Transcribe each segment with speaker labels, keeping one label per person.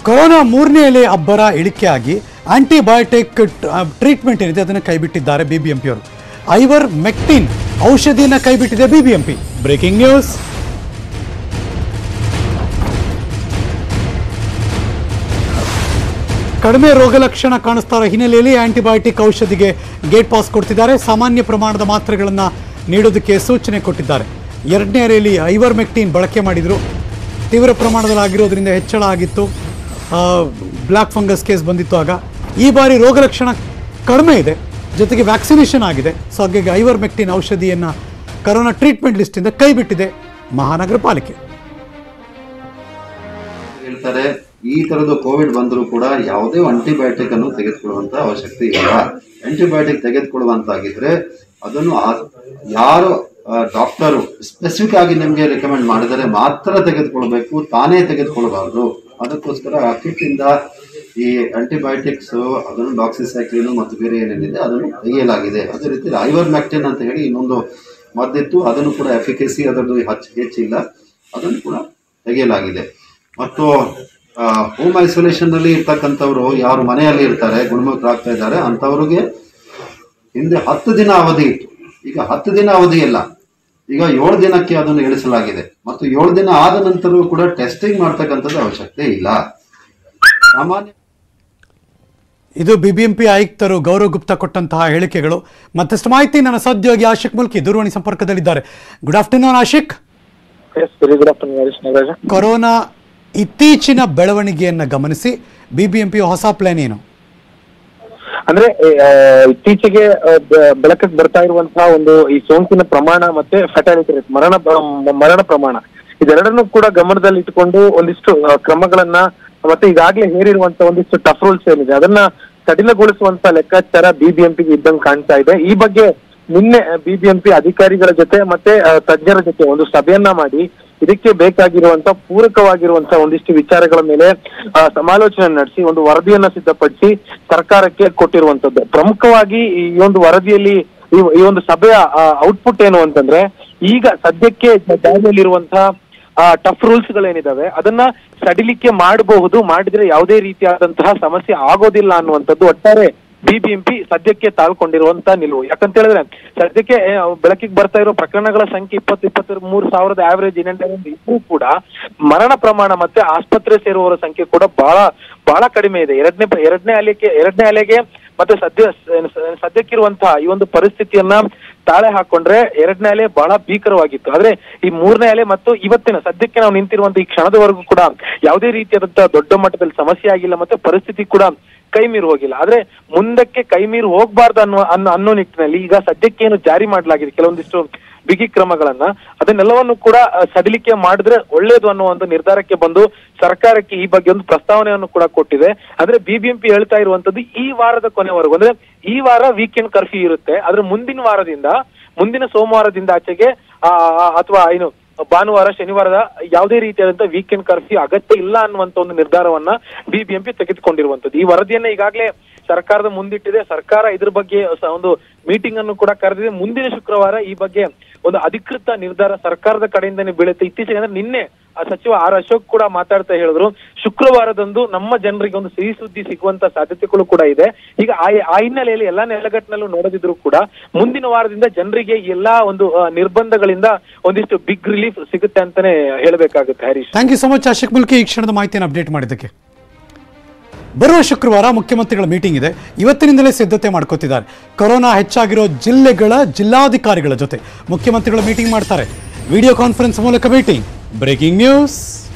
Speaker 1: corona ಮೂರನೇ ಅಲೆ ಅಬ್ಬರ ಇಳಿಕೆಯಾಗಿ ಆಂಟಿಬಯೋಟಿಕ್ ಟ್ರೀಟ್ಮೆಂಟ್ ಏನಿದೆ ಅದನ್ನು ಕೈಬಿಟ್ಟಿದ್ದಾರೆ ಬಿಬಿಎಂಪಿಯವರು ಐವರ್ ಮೆಕ್ಟಿನ್ ಔಷಧಿಯನ್ನು ಕೈಬಿಟ್ಟಿದೆ ಬಿಬಿಎಂಪಿ ಬ್ರೇಕಿಂಗ್ ನ್ಯೂಸ್ ಕಡಿಮೆ ರೋಗ ಲಕ್ಷಣ ಕಾಣಿಸ್ತಾ ಇರೋ ಹಿನ್ನೆಲೆಯಲ್ಲಿ ಆಂಟಿಬಯೋಟಿಕ್ ಔಷಧಿಗೆ ಗೇಟ್ ಪಾಸ್ ಕೊಡ್ತಿದ್ದಾರೆ ಸಾಮಾನ್ಯ ಪ್ರಮಾಣದ ಮಾತ್ರೆಗಳನ್ನು ನೀಡೋದಕ್ಕೆ ಸೂಚನೆ ಕೊಟ್ಟಿದ್ದಾರೆ ಎರಡನೇ ಅಲೆಯಲ್ಲಿ ಐವರ್ ಮೆಕ್ಟಿನ್ ಬಳಕೆ ಮಾಡಿದರು ತೀವ್ರ ಪ್ರಮಾಣದಲ್ಲಿ ಆಗಿರೋದ್ರಿಂದ ಹೆಚ್ಚಳ ಆಗಿತ್ತು ಬ್ಲ್ಯಾಕ್ ಫಂಗಸ್ ಕೇಸ್ ಬಂದಿತ್ತು ಆಗ ಈ ಬಾರಿ ರೋಗ ಲಕ್ಷಣ ಕಡಿಮೆ ಇದೆ ಜೊತೆಗೆ ವ್ಯಾಕ್ಸಿನೇಷನ್ ಆಗಿದೆ ಸೊ ಹಾಗಾಗಿ ಐವರ್ ಮೆಕ್ಟಿನ್ ಔಷಧಿಯನ್ನು ಕರೋನಾ ಟ್ರೀಟ್ಮೆಂಟ್ ಲಿಸ್ಟಿಂದ ಕೈಬಿಟ್ಟಿದೆ ಮಹಾನಗರ ಪಾಲಿಕೆ
Speaker 2: ಹೇಳ್ತಾರೆ ಈ ತರದ ಕೋವಿಡ್ ಬಂದರೂ ಕೂಡ ಯಾವುದೇ ಆಂಟಿಬಯೋಟಿಕ್ ಅನ್ನು ತೆಗೆದುಕೊಳ್ಳುವಂತ ಅವಶ್ಯಕತೆ ಇಲ್ಲ ಆಂಟಿಬಯೋಟಿಕ್ ತೆಗೆದುಕೊಳ್ಳುವಂತಾಗಿದ್ರೆ ಅದನ್ನು ಆ- ಯಾರು ಡಾಕ್ಟರು ಸ್ಪೆಸಿಫಿಕ್ ಆಗಿ ನಿಮಗೆ ರೆಕಮೆಂಡ್ ಮಾಡಿದರೆ ಮಾತ್ರ ತೆಗೆದುಕೊಳ್ಬೇಕು ತಾನೇ ತೆಗೆದುಕೊಳ್ಬಾರ್ದು ಅದಕ್ಕೋಸ್ಕರ ಕಿಟ್ ಇಂದ ಈ ಆಂಟಿಬಯೋಟಿಕ್ಸ್ ಅದನ್ನು ಡಾಕ್ಸಿಸೈಕ್ಲಿನ್ ಮತ್ತು ಬೇರೆ ಏನೇನಿದೆ ಅದನ್ನು ತೆಗೆಯಲಾಗಿದೆ ಅದೇ ರೀತಿ ಐವರ್ ಮ್ಯಾಕ್ಟಿನ್ ಅಂತ ಹೇಳಿ ಇನ್ನೊಂದು ಮದ್ದಿತ್ತು ಅದನ್ನು ಕೂಡ ಎಫಿಕಸಿ ಅದರದ್ದು ಹಚ್ ಹೆಚ್ಚಿಲ್ಲ ಅದನ್ನು ಕೂಡ ತೆಗೆಯಲಾಗಿದೆ ಮತ್ತು ಹೋಮ್ ಐಸೋಲೇಷನ್ ನಲ್ಲಿ ಇರ್ತಕ್ಕಂಥವ್ರು ಯಾರು ಮನೆಯಲ್ಲಿ ಇರ್ತಾರೆ ಗುಣಮುಖರಾಗ್ತಾ ಇದ್ದಾರೆ ಅಂಥವ್ರಿಗೆ ಹಿಂದೆ ಹತ್ತು ದಿನ ಅವಧಿ ಇತ್ತು ಈಗ ಹತ್ತು ದಿನ ಅವಧಿ ಇಲ್ಲ ಈಗ ಏಳು ದಿನಕ್ಕೆ ಅದನ್ನು ಇಳಿಸಲಾಗಿದೆ ಮತ್ತು ಏಳು ದಿನ ಆದ ನಂತರವೂ ಕೂಡ ಟೆಸ್ಟಿಂಗ್ ಮಾಡ್ತಕ್ಕಂಥದ್ದು ಅವಶ್ಯಕತೆ ಇಲ್ಲ ಸಾಮಾನ್ಯ
Speaker 1: ಇದು ಬಿಬಿಎಂಪಿ ಆಯುಕ್ತರು ಗೌರವ್ ಗುಪ್ತಾ ಕೊಟ್ಟಂತಹ ಹೇಳಿಕೆಗಳು ಮತ್ತಷ್ಟು ಮಾಹಿತಿ ನನ್ನ ಸಹೋದ್ಯೋಗಿ ಆಶಿಕ್ ಮುಲ್ಕಿ ದೂರವಾಣಿ ಸಂಪರ್ಕದಲ್ಲಿದ್ದಾರೆ good afternoon Ashik
Speaker 3: yes very good afternoon Harish Nagaraja
Speaker 1: corona ಇತ್ತೀಚಿನ ಬೆಳವಣಿಗೆಯನ್ನು ಗಮನಿಸಿ ಬಿಬಿಎಂಪಿ ಹೊಸ ಪ್ಲಾನ್ ಏನು
Speaker 3: ಅಂದ್ರೆ ಆ, ಇತ್ತೀಚೆಗೆ ಆ, ಬ- ಬೆಳಕಿಗೆ ಬರ್ತಾ ಇರುವಂತಹ ಒಂದು ಈ ಸೋಂಕಿನ ಪ್ರಮಾಣ ಮತ್ತೆ ಫೆಟಾಲಿಟಿ ರೇಟ್ ಮರಣ ಬ- ಮರಣ ಪ್ರಮಾಣ ಇದೆರಡನ್ನೂ ಕೂಡ ಗಮನದಲ್ಲಿ ಇಟ್ಟುಕೊಂಡು ಒಂದಿಷ್ಟು ಆ, ಕ್ರಮಗಳನ್ನ ಮತ್ತೆ ಈಗಾಗಲೇ ಹೇರಿರುವಂತ ಒಂದಿಷ್ಟು ಟಫ್ ರೂಲ್ಸ್ ಏನಿದೆ ಅದನ್ನ ಸಡಿಲಗೊಳಿಸುವಂತ ಲೆಕ್ಕಾಚಾರ ಬಿಬಿಎಂಪಿಗೆ ಇದ್ದಂಗೆ ಕಾಣ್ತಾ ಇದೆ ಈ ಬಗ್ಗೆ ನಿನ್ನೆ ಬಿಬಿಎಂಪಿ ಅಧಿಕಾರಿಗಳ ಜೊತೆ ಮತ್ತೆ ಆ, ತಜ್ಞರ ಜೊತೆ ಒಂದು ಸಭೆಯನ್ನ ಮಾಡಿ ಇದಕ್ಕೆ ಬೇಕಾಗಿರುವಂತ ಪೂರಕವಾಗಿರುವಂತ ಒಂದಿಷ್ಟು ವಿಚಾರಗಳ ಮೇಲೆ ಆ, ಸಮಾಲೋಚನೆ ನಡೆಸಿ ಒಂದು ವರದಿಯನ್ನ ಸಿದ್ಧಪಡಿಸಿ ಸರ್ಕಾರಕ್ಕೆ ಕೊಟ್ಟಿರುವಂತದ್ದು ಪ್ರಮುಖವಾಗಿ ಈ ಒಂದು ವರದಿಯಲ್ಲಿ ಈ ಈ ಒಂದು ಸಭೆಯ ಔಟ್ಪುಟ್ ಏನು ಅಂತಂದ್ರೆ ಈಗ ಸದ್ಯಕ್ಕೆ ಜಾರಿಯಲ್ಲಿರುವಂತಹ ಟಫ್ ರೂಲ್ಸ್ ಗಳೇನಿದಾವೆ ಅದನ್ನ ಸಡಿಲಿಕೆ ಮಾಡಬಹುದು ಮಾಡಿದ್ರೆ ಯಾವುದೇ ರೀತಿಯಾದಂತಹ ಸಮಸ್ಯೆ ಆಗೋದಿಲ್ಲ ಅನ್ನುವಂಥದ್ದು ಒಟ್ಟಾರೆ ಬಿಬಿಎಂಪಿ ಸದ್ಯಕ್ಕೆ ತಾಳ್ಕೊಂಡಿರುವಂತ ನಿಲುವು ಯಾಕಂತ ಹೇಳಿದ್ರೆ ಸದ್ಯಕ್ಕೆ ಆ, ಬೆಳಕಿಗೆ ಬರ್ತಾ ಇರೋ ಪ್ರಕರಣಗಳ ಸಂಖ್ಯೆ ಇಪ್ಪತ್ತು ಇಪ್ಪತ್ತ ಮೂರು ಸಾವಿರದ ಆವರೇಜ್ ಇನ್ನೆಂಟರಿಂದ ಇದ್ರೂ ಕೂಡ ಮರಣ ಪ್ರಮಾಣ ಮತ್ತೆ ಆಸ್ಪತ್ರೆ ಸೇರುವವರ ಸಂಖ್ಯೆ ಕೂಡ ಬಹಳ ಬಹಳ ಕಡಿಮೆ ಇದೆ ಎರಡನೇ ಎರಡನೇ ಅಲೆಗೆ ಎರಡನೇ ಅಲೆಗೆ ಮತ್ತೆ ಸದ್ಯ ಸ- ಸದ್ಯಕ್ಕಿರುವಂತಹ ಈ ಒಂದು ಪರಿಸ್ಥಿತಿಯನ್ನ ತಾಳೆ ಹಾಕೊಂಡ್ರೆ ಎರಡನೇ ಅಲೆ ಬಹಳ ಭೀಕರವಾಗಿತ್ತು ಆದ್ರೆ ಈ ಮೂರನೇ ಅಲೆ ಮತ್ತು ಇವತ್ತಿನ ಸದ್ಯಕ್ಕೆ ನಾವು ನಿಂತಿರುವಂತ ಈ ಕ್ಷಣದವರೆಗೂ ಕೂಡ ಯಾವುದೇ ರೀತಿಯಾದಂತಹ ದೊಡ್ಡ ಮಟ್ಟದಲ್ಲಿ ಸಮಸ್ಯೆ ಆಗಿಲ್ಲ ಮತ್ತೆ ಪರಿಸ್ಥಿತಿ ಕೂಡ ಕೈ ಮೀರಿ ಹೋಗಿಲ್ಲ ಆದ್ರೆ ಮುಂದಕ್ಕೆ ಕೈ ಮೀರಿ ಹೋಗ್ಬಾರ್ದು ಅನ್ನೋ ಅನ್ನೋ ಅನ್ನೋ ನಿಟ್ಟಿನಲ್ಲಿ ಈಗ ಸದ್ಯಕ್ಕೆ ಏನು ಜಾರಿ ಮಾಡಲಾಗಿದೆ ಕೆಲವೊಂದಿಷ್ಟು ಬಿಗಿ ಕ್ರಮಗಳನ್ನ ಅದನ್ನೆಲ್ಲವನ್ನು ಕೂಡ ಆ, ಸಡಿಲಿಕೆ ಮಾಡಿದ್ರೆ ಒಳ್ಳೇದು ಅನ್ನೋ ಒಂದು ನಿರ್ಧಾರಕ್ಕೆ ಬಂದು ಸರ್ಕಾರಕ್ಕೆ ಈ ಬಗ್ಗೆ ಒಂದು ಪ್ರಸ್ತಾವನೆಯನ್ನು ಕೂಡ ಕೊಟ್ಟಿದೆ ಅಂದ್ರೆ ಬಿಬಿಎಂಪಿ ಹೇಳ್ತಾ ಇರುವಂತದ್ದು ಈ ವಾರದ ಕೊನೆವರೆಗೂ ಅಂದ್ರೆ ಈ ವಾರ ವೀಕೆಂಡ್ ಕರ್ಫ್ಯೂ ಇರುತ್ತೆ ಆದ್ರೆ ಮುಂದಿನ ವಾರದಿಂದ ಮುಂದಿನ ಸೋಮವಾರದಿಂದ ಆಚೆಗೆ ಆ, ಆ, ಅಥವಾ ಏನು ಭಾನುವಾರ ಶನಿವಾರದ ಯಾವುದೇ ರೀತಿಯಾದಂತಹ ವೀಕೆಂಡ್ ಕರ್ಫ್ಯೂ ಅಗತ್ಯ ಇಲ್ಲ ಅನ್ನುವಂತ ಒಂದು ನಿರ್ಧಾರವನ್ನ ಬಿಬಿಎಂಪಿ ತೆಗೆದುಕೊಂಡಿರುವಂತದ್ದು ಈ ವರದಿಯನ್ನ ಈಗಾಗಲೇ ಸರ್ಕಾರದ ಮುಂದಿಟ್ಟಿದೆ ಸರ್ಕಾರ ಇದ್ರ ಬಗ್ಗೆ ಸ- ಒಂದು ಮೀಟಿಂಗ್ ಅನ್ನು ಕೂಡ ಕರೆದಿದೆ ಮುಂದಿನ ಶುಕ್ರವಾರ ಈ ಬಗ್ಗೆ ಒಂದು ಅಧಿಕೃತ ನಿರ್ಧಾರ ಸರ್ಕಾರದ ಕಡೆಯಿಂದನೇ ಬೀಳುತ್ತೆ ಇತ್ತೀಚೆಗೆ ಅಂದ್ರೆ ನಿನ್ನೆ ಆ ಸಚಿವ ಆರ್ ಅಶೋಕ್ ಕೂಡ ಮಾತಾಡ್ತಾ ಹೇಳಿದ್ರು ಶುಕ್ರವಾರದಂದು ನಮ್ಮ ಜನರಿಗೆ ಒಂದು ಸಿಹಿ ಸುದ್ದಿ ಸಿಗುವಂತ ಸಾಧ್ಯತೆಗಳು ಕೂಡ ಇದೆ ಈಗ ಆ ಆ ಹಿನ್ನೆಲೆಯಲ್ಲಿ ಎಲ್ಲಾ ನೆಲಗಟ್ಟಿನಲ್ಲೂ ನೋಡದಿದ್ರು ಕೂಡ ಮುಂದಿನ ವಾರದಿಂದ ಜನರಿಗೆ ಎಲ್ಲಾ ಒಂದು ಆ, ನಿರ್ಬಂಧಗಳಿಂದ ಒಂದಿಷ್ಟು ಬಿಗ್ ರಿಲೀಫ್ ಸಿಗುತ್ತೆ ಅಂತಾನೆ ಹೇಳ್ಬೇಕಾಗುತ್ತೆ Harish
Speaker 1: thank you so much Ashik Mulki ಈ ಕ್ಷಣದ ಮಾಹಿತಿಯನ್ನು ಅಪ್ಡೇಟ್ ಮಾಡಿದ್ದಕ್ಕೆ ಬರುವ ಶುಕ್ರವಾರ ಮುಖ್ಯಮಂತ್ರಿಗಳ ಮೀಟಿಂಗ್ ಇದೆ ಇವತ್ತಿನಿಂದಲೇ ಸಿದ್ಧತೆ ಮಾಡ್ಕೋತಿದ್ದಾರೆ ಕೊರೋನಾ ಹೆಚ್ಚಾಗಿರೋ ಜಿಲ್ಲೆಗಳ ಜಿಲ್ಲಾಧಿಕಾರಿಗಳ ಜೊತೆ ಮುಖ್ಯಮಂತ್ರಿಗಳ ಮೀಟಿಂಗ್ ಮಾಡ್ತಾರೆ ವಿಡಿಯೋ ಕಾನ್ಫರೆನ್ಸ್ ಮೂಲಕ ಮೀಟಿಂಗ್ ಬ್ರೇಕಿಂಗ್ ನ್ಯೂಸ್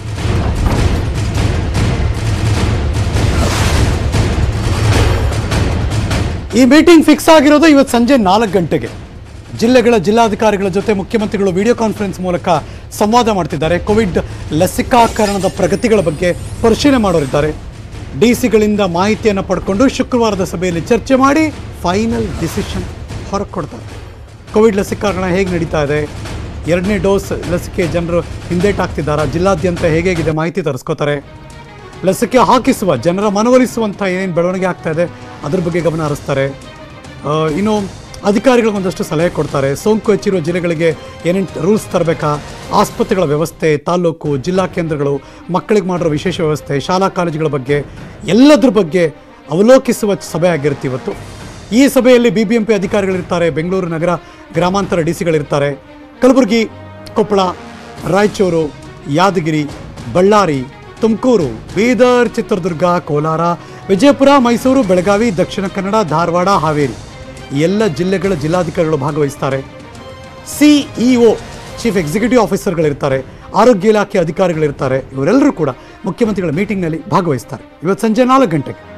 Speaker 1: ಈ ಮೀಟಿಂಗ್ ಫಿಕ್ಸ್ ಆಗಿರೋದು ಇವತ್ತು ಸಂಜೆ ನಾಲ್ಕು ಗಂಟೆಗೆ ಜಿಲ್ಲೆಗಳ ಜಿಲ್ಲಾಧಿಕಾರಿಗಳ ಜೊತೆ ಮುಖ್ಯಮಂತ್ರಿಗಳು ವಿಡಿಯೋ ಕಾನ್ಫರೆನ್ಸ್ ಮೂಲಕ ಸಂವಾದ ಮಾಡ್ತಿದ್ದಾರೆ ಕೋವಿಡ್ ಲಸಿಕಾಕರಣದ ಪ್ರಗತಿಗಳ ಬಗ್ಗೆ ಪರಿಶೀಲನೆ ಮಾಡೋರಿದ್ದಾರೆ ಡಿ ಸಿಗಳಿಂದ ಮಾಹಿತಿಯನ್ನು ಪಡ್ಕೊಂಡು ಶುಕ್ರವಾರದ ಸಭೆಯಲ್ಲಿ ಚರ್ಚೆ ಮಾಡಿ ಫೈನಲ್ ಡಿಸಿಷನ್ ಹೊರಗೆ ಕೊಡ್ತಾರೆ ಕೋವಿಡ್ ಲಸಿಕಾಕರಣ ಹೇಗೆ ನಡೀತಾ ಇದೆ ಎರಡನೇ ಡೋಸ್ ಲಸಿಕೆ ಜನರು ಹಿಂದೇಟಾಗ್ತಿದ್ದಾರಾ ಜಿಲ್ಲಾದ್ಯಂತ ಹೇಗೇಗಿದೆ ಮಾಹಿತಿ ತರಿಸ್ಕೋತಾರೆ ಲಸಿಕೆ ಹಾಕಿಸುವ ಜನರ ಮನವೊಲಿಸುವಂಥ ಏನೇನು ಬೆಳವಣಿಗೆ ಆಗ್ತಾ ಇದೆ ಅದ್ರ ಬಗ್ಗೆ ಗಮನ ಹರಿಸ್ತಾರೆ ಆ, ಇನ್ನು ಅಧಿಕಾರಿಗಳಿಗೆ ಒಂದಷ್ಟು ಸಲಹೆ ಕೊಡ್ತಾರೆ ಸೋಂಕು ಹೆಚ್ಚಿರುವ ಜಿಲ್ಲೆಗಳಿಗೆ ಏನೇನು ರೂಲ್ಸ್ ತರಬೇಕಾ ಆಸ್ಪತ್ರೆಗಳ ವ್ಯವಸ್ಥೆ ತಾಲೂಕು ಜಿಲ್ಲಾ ಕೇಂದ್ರಗಳು ಮಕ್ಕಳಿಗೆ ಮಾಡಿರೋ ವಿಶೇಷ ವ್ಯವಸ್ಥೆ ಶಾಲಾ ಕಾಲೇಜುಗಳ ಬಗ್ಗೆ ಎಲ್ಲದ್ರ ಬಗ್ಗೆ ಅವಲೋಕಿಸುವ ಸಭೆ ಆಗಿರುತ್ತೆ ಇವತ್ತು ಈ ಸಭೆಯಲ್ಲಿ ಬಿ ಬಿ ಎಂ ಪಿ ಅಧಿಕಾರಿಗಳಿರ್ತಾರೆ ಬೆಂಗಳೂರು ನಗರ ಗ್ರಾಮಾಂತರ ಡಿ ಸಿಗಳಿರ್ತಾರೆ ಕಲಬುರಗಿ ಕೊಪ್ಪಳ ರಾಯಚೂರು ಯಾದಗಿರಿ ಬಳ್ಳಾರಿ ತುಮಕೂರು ಬೀದರ್ ಚಿತ್ರದುರ್ಗ ಕೋಲಾರ ವಿಜಯಪುರ ಮೈಸೂರು ಬೆಳಗಾವಿ ದಕ್ಷಿಣ ಕನ್ನಡ ಧಾರವಾಡ ಹಾವೇರಿ ಈ ಎಲ್ಲ ಜಿಲ್ಲೆಗಳ ಜಿಲ್ಲಾಧಿಕಾರಿಗಳು ಭಾಗವಹಿಸ್ತಾರೆ ಸಿಇಒ ಚೀಫ್ ಎಕ್ಸಿಕ್ಯೂಟಿವ್ ಆಫೀಸರ್ಗಳಿರ್ತಾರೆ ಆರೋಗ್ಯ ಇಲಾಖೆ ಅಧಿಕಾರಿಗಳಿರ್ತಾರೆ ಇವರೆಲ್ಲರೂ ಕೂಡ ಮುಖ್ಯಮಂತ್ರಿಗಳ ಮೀಟಿಂಗ್ನಲ್ಲಿ ಭಾಗವಹಿಸ್ತಾರೆ ಇವತ್ತು ಸಂಜೆ ನಾಲ್ಕು ಗಂಟೆಗೆ